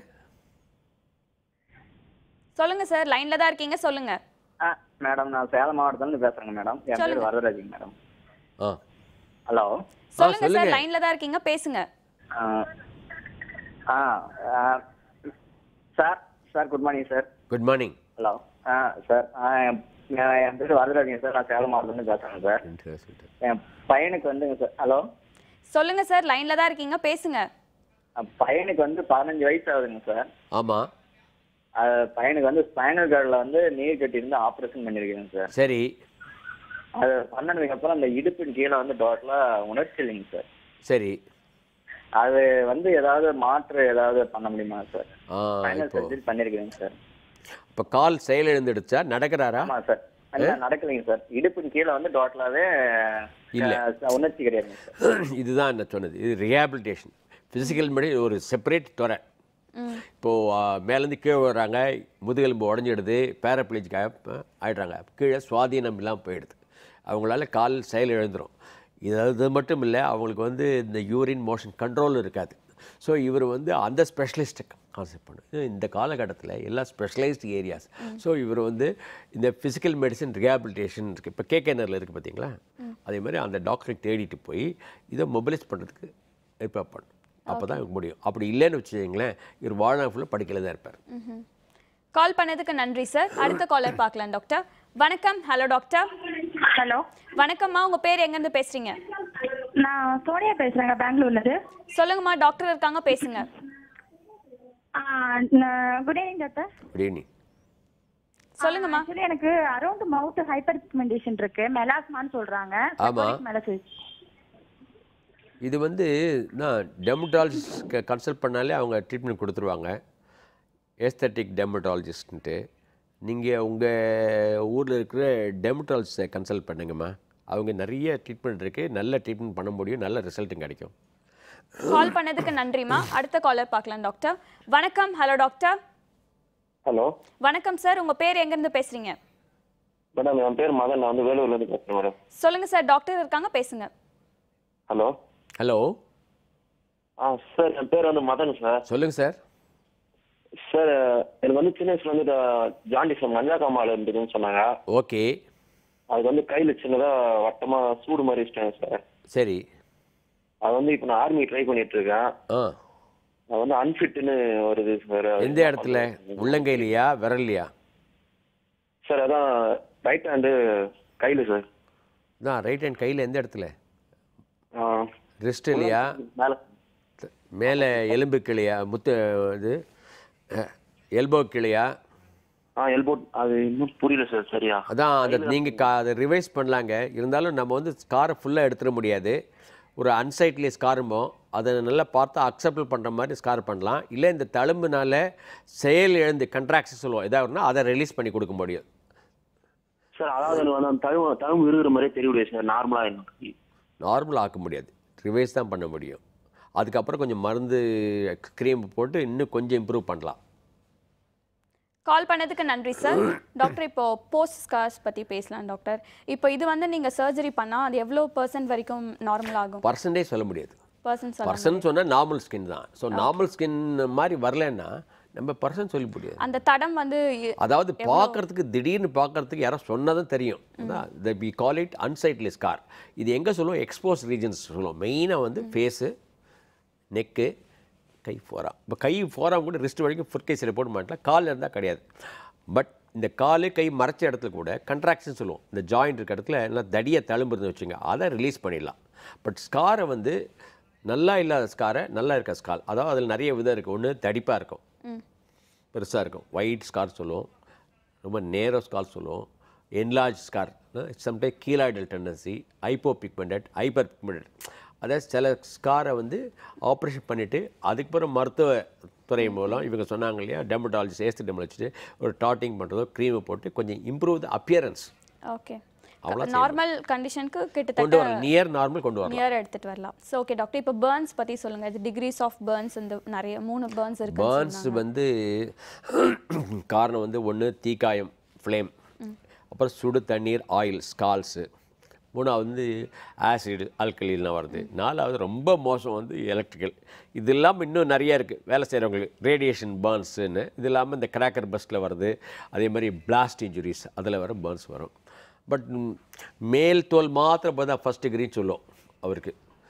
சொல்லுங்க சார் லைன்ல தான் இருக்கீங்க சொல்லுங்க ஆ மேடம் நான் சேலம் மாவட்டத்துலேருந்து பேசுகிறேங்க மேடம் என் சொல்லுங்க. பேர் வரதராஜிங்க மேடம் ஆ ஹலோ சொல்லுங்க சார் சொல்லுங்க. லைன்ல தான் இருக்கீங்க பேசுங்க ஆ ஆ ஆ, sir sir good morning sir good morning hello ஆ சார் ஆ என் நான் என் பேர் வரதராஜிங்க சார் நான் சேலம் மாவட்டத்துலேருந்து பேசுகிறேன் சார் என் பையனுக்கு வந்துங்க சார் ஹலோ சொல்லுங்க சார் லைன்ல தான் இருக்கீங்க பேசுங்க என் பையனுக்கு வந்து பதினஞ்சு வயசு ஆகுதுங்க சார் ஆமாம் அது பையனுக்கு வந்து ஸ்பைனல் கார்டில் வந்து நீர் கட்டி இருந்து ஆப்ரேஷன் பண்ணியிருக்கேங்க சார் சரி அது பண்ணதுக்கு அப்புறம் அந்த இடுப்பின் கீழே வந்து டோட்டலாக உணர்ச்சி இல்லைங்க சார் சரி அது வந்து ஏதாவது மாற்று ஏதாவது பண்ண முடியுமா சார் ஆ ஃபைனல் இப்போ சர்ஜரி பண்ணியிருக்கேங்க சார் இப்போ கால் செயலிழந்துடுச்சா நடக்கிறாரா ஆமாம் சார் இல்ல நடக்கலைங்க சார் இடுப்பின் கீழே வந்து டோட்டலாகவே இல்ல. உணர்ச்சி கிடையாதுங்க சார் இதுதான் என்ன சொன்னது இது ரிஹாபிலிட்டேஷன் ஃபிசிக்கல் படி ஒரு செப்பரேட் துறை இப்போது மேலேருந்து கீழே வர்றாங்க முதுகெலும்பு உடஞ்சிடுது பேரப்ளேஜிக்காக ஆயிடுறாங்க கீழே சுவாதீனம் இல்லாமல் போயிடுது அவங்களால கால் செயல் இழந்துரும் இது அது மட்டும் இல்லை அவங்களுக்கு வந்து இந்த யூரின் மோஷன் கண்ட்ரோல் இருக்காது ஸோ இவர் வந்து அந்த ஸ்பெஷலிஸ்ட்டை கான்செப்ட் பண்ணு இந்த காலகட்டத்தில் எல்லா ஸ்பெஷலைஸ்டு ஏரியாஸ் ஸோ இவர் வந்து இந்த ஃபிசிக்கல் மெடிசன் ரிஹாபிலிட்டேஷன் இருக்குது இப்போ கேகேனரில் இருக்குது பார்த்தீங்களா அதே மாதிரி அந்த டாக்டரை தேடிட்டு போய் இதை மொபிலைஸ் பண்ணுறதுக்கு ஏற்பாடு பண்ணும் அப்போ தான் முடியும் அப்படி இல்லைன்னு வச்சுக்கோங்களேன் இவர் வாழ்நாள் ஃபுல்லாக படிக்கல தான் இருப்பார் கால் பண்ணதுக்கு நன்றி சார் அடுத்த காலர் பார்க்கலாம் டாக்டர் வணக்கம் ஹலோ டாக்டர் ஹலோ வணக்கம்மா உங்க பேர் எங்கேருந்து பேசுறீங்க நான் சோனியா பேசுறேங்க பெங்களூர்ல இருந்து சொல்லுங்கம்மா டாக்டர் இருக்காங்க பேசுங்க good evening doctor good evening சொல்லுங்கம்மா ஆக்சுவலி எனக்கு அரௌண்ட் மவுத் ஹைப்பர் பிக்மெண்டேஷன் இருக்கு மெலாஸ்மான்னு சொல்றாங்க ஆமா. மெலசிஸ் இது வந்து நான் டெமட்டாலஜிஸ்ட் கன்சல்ட் பண்ணாலே அவங்க ட்ரீட்மெண்ட் கொடுத்துருவாங்க ஏஸ்தட்டிக் டெமட்டாலஜிஸ்ட்ன்ட்டு நீங்கள் உங்கள் ஊரில் இருக்கிற டெமட்டாலஜிஸ்ட்டை கன்சல்ட் பண்ணுங்கம்மா அவங்க நிறைய ட்ரீட்மெண்ட் இருக்குது நல்ல ட்ரீட்மெண்ட் பண்ண முடியும் நல்ல ரிசல்ட்டும் கிடைக்கும் கால் பண்ணதுக்கு நன்றிம்மா அடுத்த காலர் பார்க்கலாம் டாக்டர் வணக்கம் ஹலோ டாக்டர் ஹலோ வணக்கம் சார் உங்க பேர் எங்கேருந்து பேசுறீங்க மேடம் என் பேர் மதன் நான் வந்து வேலூர்ல இருந்து பேசுறேன் மேடம் சொல்லுங்க சார் டாக்டர் இருக்காங்க பேசுங்க ஹலோ ஹலோ ஆ சார் என் பேர் வந்து மதன் சார் சொல்லுங்கள் சார் சார் எனக்கு வந்து சின்ன வயசுல வந்து ஜாண்டிஸ் மஞ்சா காமால இருந்ததுன்னு சொன்னாங்க ஓகே அதுக்கு வந்து கையில சின்னதா வட்டமா சூடு மாதிரி வச்சிட்டாங்க சார் சரி அது வந்து இப்போ நான் ஆர்மி ட்ரை பண்ணிட்டு இருக்கேன் ஆ அது வந்து அன்ஃபிட்னு வருது சார் எந்த இடத்துல உள்ளங்கையிலையா விரல்லையா சார் அதான் ரைட் ஹேண்டு கையில சார் தான் ரைட் ஹேண்ட் கையில் எந்த இடத்துல ஆ, ரிஸ்ட் இல்லையா மேல மேலே எலும்பு கிளையா முத்து இது எல்போ கிளையா ஆ எல்போ அது இன்னும் புரியல சார் சரியா அதான் அந்த நீங்கள் கா அதை ரிவைஸ் பண்ணலாங்க இருந்தாலும் நம்ம வந்து ஸ்காரை ஃபுல்லாக எடுத்துட முடியாது ஒரு அன்சைட்லி ஸ்காருமோ அதை நல்லா பார்த்து அக்செப்ட் பண்ணுற மாதிரி ஸ்கார் பண்ணலாம் இல்லை இந்த தழும்புனால செயல் இழந்து கண்ட்ராக்ஷன் சொல்லுவோம் எதாவதுனா அதை ரிலீஸ் பண்ணி கொடுக்க முடியும் சார் அதாவது எனக்கு வந்து அந்த தழுவு தழும்பு இருக்கிற மாதிரியே தெரியவில்லை சார் நார்மலா எனக்கு நார்மல் ஆக்க முடியாது ரிவைஸ் தான் பண்ண முடியும் அதுக்கப்புறம் கொஞ்சம் மருந்து க்ரீம் போட்டு இன்னும் கொஞ்சம் இம்ப்ரூவ் பண்ணலாம் கால் பண்ணதுக்கு நன்றி சார் டாக்டர் இப்போ போஸ்ட் ஸ்கார்ஸ் பற்றி பேசலாம் டாக்டர் இப்போ இது வந்து நீங்கள் சர்ஜரி பண்ணால் அது எவ்வளோ பர்சன்ட் வரைக்கும் நார்மல் ஆகும் பர்சன்டேஜ் சொல்ல முடியாது பர்சன்ட் சொல்ல பர்சன் சொன்னால் நார்மல் ஸ்கின் தான் ஸோ நார்மல் ஸ்கின் மாதிரி வரலன்னா நம்ம பர்சன் சொல்ல முடியாது அந்த தடம் வந்து இ- அதாவது பார்க்கறதுக்கு திடீர்னு பார்க்கறதுக்கு யாரோ சொன்னதும் தெரியும் the we call it unsightly scar இது எங்கே சொல்லுவோம் எக்ஸ்போஸ் ரீஜன்ஸ் சொல்லுவோம் மெயினாக வந்து ஃபேஸு நெக்கு கை ஃபோரா இப்போ கை ஃபோரா கூட ரிஸ்ட் வரைக்கும் ஃபுட் கேஸில் போட மாட்டலாம் காலில் இருந்தால் கிடையாது பட் இந்த காலு கை மறைச்ச இடத்துல கூட கண்ட்ராக்ஷன் சொல்லுவோம் இந்த ஜாயிண்ட் இருக்க இடத்துல எல்லாம் தடியை தழும்புறது வச்சுங்க அதை ரிலீஸ் பண்ணிடலாம் பட் ஸ்காரை வந்து நல்லா இல்லாத ஸ்காரை நல்லா இருக்க ஸ்கால் அதாவது அதில் நிறைய விதம் இருக்குது ஒன்று தடிப்பாக இருக்கும் பெருசாக இருக்கும் ஒயிட் ஸ்கார் சொல்லுவோம் ரொம்ப நேரோ ஸ்கார் சொல்லுவோம் enlarge scar sometime keloidal tendency hypo pigmented hyper pigmented அதாவது சில ஸ்காரை வந்து ஆப்ரேஷன் பண்ணிவிட்டு அதுக்கப்புறம் மருத்துவ துறை மூலம் இவங்க சொன்னாங்க இல்லையா டெமட்டாலஜிஸ்ட் ஏஸ்ட் டெமட்டாலஜிஸ்ட் ஒரு டாட்டிங் பண்ணுறதோ க்ரீமை போட்டு கொஞ்சம் இம்ப்ரூவ் த அப்பியரன்ஸ் ஓகே அவ்வளோ நார்மல் கண்டிஷனுக்கு கொண்டு கிட்டத்தட்ட வரலாம் நியர் நார்மல் கொண்டு வரலாம் நியர் எடுத்துட்டு வரலாம் ஸோ ஓகே டாக்டர் இப்போ பேர்ன்ஸ் பற்றி சொல்லுங்க இது டிகிரிஸ் ஆஃப் பேர்ன்ஸ் இந்த நிறைய மூணு பேர்ன்ஸ் இருக்கு பேர்ன்ஸ் வந்து காரணம் வந்து ஒன்று தீக்காயம் ஃப்ளேம் அப்புறம் சுடு தண்ணீர் ஆயில் ஸ்கால்ஸு மூணாவது வந்து ஆசிட் ஆல்கலின்லாம் வருது நாலாவது ரொம்ப மோசம் வந்து எலக்ட்ரிக்கல் இது இல்லாமல் இன்னும் நிறைய இருக்குது வேலை செய்கிறவங்களுக்கு ரேடியேஷன் பேர்ன்ஸுன்னு இது இல்லாமல் இந்த கிராக்கர் பஸ்ட்டில் வருது அதே மாதிரி பிளாஸ்ட் இன்ஜுரிஸ் அதில் வர பேர்ன்ஸ் வரும் பட் மேல் தோல் மாத்திரம் பார்த்தா ஃபஸ்ட் டிகிரின்னு சொல்லும் அவருக்கு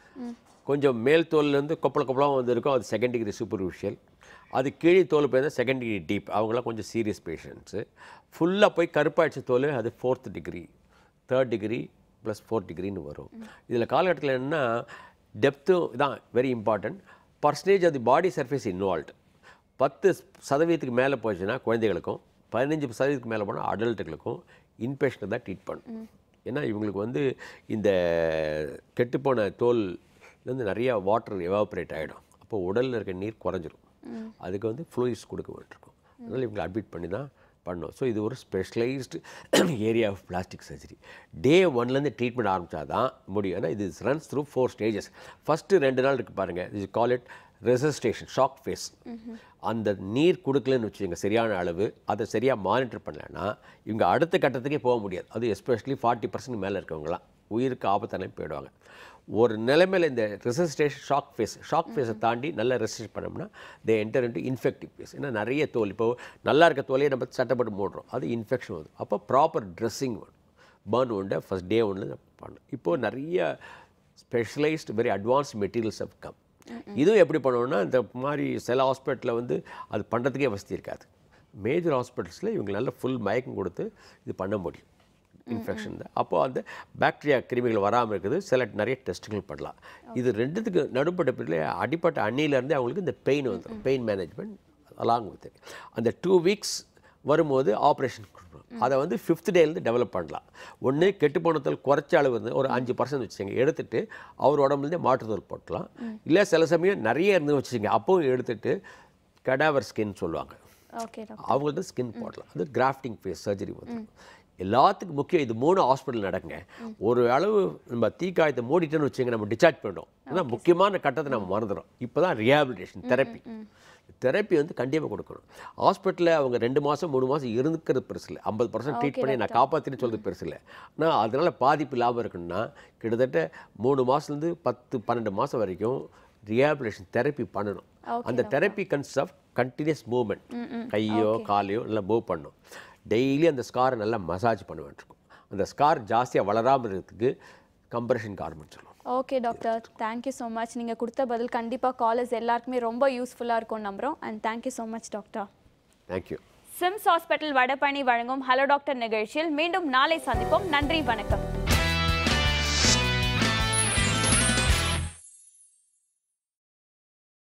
கொஞ்சம் மேல் தோல்லேருந்து கொப்பள கொப்பளம் வந்து இருக்கும் அது செகண்ட் டிகிரி சூப்பர்ஃபிஷியல் அது கீழே தோல் போய் செகண்ட் டிகிரி டீப் அவங்களாம் கொஞ்சம் சீரியஸ் பேஷண்ட்ஸு ஃபுல்லாக போய் கருப்பாயிடுச்சு தோல் அது fourth degree third degree plus fourth டிகிரின்னு வரும் இதில் காலகட்டத்தில் என்னென்னா டெப்த்தும் தான் very important percentage of the body surface involved பத்து சதவீதத்துக்கு மேலே போச்சுன்னா குழந்தைகளுக்கும் பதினஞ்சு சதவீதத்துக்கு மேலே போனால் அடல்ட்டுகளுக்கும் இன்பேஷனை தான் ட்ரீட் பண்ணும் ஏன்னா இவங்களுக்கு வந்து இந்த கெட்டுப்போன தோல்லேருந்து நிறையா வாட்டர் எவாபரேட் ஆகிடும் அப்போ உடலில் இருக்க நீர் குறைஞ்சிரும் அதுக்கு வந்து ஃப்ளூயிட்ஸ் கொடுக்க வேண்டியிருக்கும் அதனால் இவங்களை அட்மிட் பண்ணி தான் பண்ணோம் ஸோ இது ஒரு specialised area of plastic surgery day ஒன்லேருந்து ட்ரீட்மெண்ட் ஆரம்பித்தா தான் முடியும் ஏன்னா இது runs through four stages first ரெண்டு நாள் இருக்குது பாருங்கள் இது call it resuscitation shock phase அந்த நீர் கொடுக்கலன்னு வச்சுக்கோங்க சரியான அளவு அதை சரியாக மானிட்டர் பண்ணலன்னா இவங்க அடுத்த கட்டத்துக்கே போக முடியாது அது எஸ்பெஷலி ஃபார்ட்டி பர்சன்ட் மேலே இருக்கவங்களாம் உயிருக்கு ஆபத்தான போயிடுவாங்க ஒரு நிலைமையில் இந்த ரெசிஸ்டேஷன் ஷாக் ஃபேஸ் ஷாக் ஃபேஸை தாண்டி நல்லா ரெசிஸ்ட் பண்ணோம்னா they enter into infective phase ஏன்னா நிறைய தோல் இப்போ நல்லா இருக்க தோலையே நம்ம சட்டப்பட்டு மூடுறோம் அது இன்ஃபெக்ஷன் வருது அப்போ ப்ராப்பர் ட்ரெஸ்ஸிங் வேணும் பர்ன் உண்டு ஃபஸ்ட் டே ஒன்று பண்ணணும் இப்போது நிறைய specialised very advance materials have come இதுவும் எப்படி பண்ணணும்னா இந்த மாதிரி சில ஹாஸ்பிட்டலில் வந்து அது பண்ணுறதுக்கே வசதி இருக்காது மேஜர் ஹாஸ்பிட்டல்ஸில் இவங்க நல்ல ஃபுல் மயக்கம் கொடுத்து இது பண்ண முடியும் இன்ஃபெக்ஷன் தான் அப்போது அந்த பாக்டீரியா கிருமிகள் வராமல் இருக்குது சில நிறைய டெஸ்ட்டுகள் பண்ணலாம் இது ரெண்டுத்துக்கு நடுப்பட்ட பிறகு அடிப்பட்ட அன்னியிலேருந்து அவங்களுக்கு இந்த பெயின் வந்துடும் பெயின் மேனேஜ்மெண்ட் அலாங் வித் அந்த டூ வீக்ஸ் வரும்போது ஆப்ரேஷன் கொடுப்போம் அதை வந்து ஃபிஃப்த் டேலேருந்து டெவலப் பண்ணலாம் ஒன்று கெட்டுப்போனத்தல் குறைச்ச அளவு இருந்து ஒரு அஞ்சு பர்சன்ட் வச்சுங்க எடுத்துட்டு அவர் உடம்புலேருந்தே மாற்றுதல் போட்டலாம் இல்லை சில சமயம் நிறைய இருந்து வச்சுங்க அப்பவும் எடுத்துட்டு கடாவர் ஸ்கின் சொல்லுவாங்க ஓகே டாக்டர் அவங்கள்ட்ட ஸ்கின் போடலாம் அது கிராஃப்டிங் ஃபேஸ் சர்ஜரி வந்து எல்லாத்துக்கும் முக்கியம் இது மூணு ஹாஸ்பிட்டல் நடக்குங்க ஒரு அளவு நம்ம தீக்காயத்தை மூடிட்டோன்னு வச்சுங்க நம்ம டிஸ்சார்ஜ் பண்ணிட்டோம் ஆனால் முக்கியமான கட்டத்தை நம்ம மறந்துடும் இப்போ தான் ரிஹாபிலிட்டேஷன் தெரப்பி தெரப்பி வந்து கண்டிப்பாக கொடுக்கணும் ஹாஸ்பிட்டலில் அவங்க ரெண்டு மாதம் மூணு மாதம் இருந்துக்கிறது பெருசு இல்லை ஐம்பது பர்சன்ட் ட்ரீட் பண்ணி நான் காப்பாற்றின்னு சொல்றது பெருசு இல்லை ஆனால் அதனால் பாதிப்பு லாபம் இருக்குன்னா கிட்டத்தட்ட மூணு மாதத்துலேருந்து பத்து பன்னெண்டு மாதம் வரைக்கும் ரிஹாபிலிட்டேஷன் தெரப்பி பண்ணணும் அந்த therapy consist of continuous movement கையோ காலையோ நல்லா மூவ் பண்ணும் டெய்லி அந்த ஸ்காரை நல்லா மசாஜ் பண்ண வேண்டியிருக்கும் அந்த ஸ்கார் ஜாஸ்தியாக வளராமல் இருக்கிறதுக்கு கம்ப்ரெஷன் கார்மெண்ட் சொல்லுவோம் okay doctor thank you so much நீங்கள் கொடுத்த பதில் கண்டிப்பாக காலேஜ் எல்லாருக்குமே ரொம்ப யூஸ்ஃபுல்லாக இருக்கும் நம்புகிறோம் and thank you so much doctor thank you SIMS hospital Vadapalani வழங்கும் ஹலோ டாக்டர் நிகழ்ச்சியில் மீண்டும் நாளை சந்திப்போம் நன்றி வணக்கம்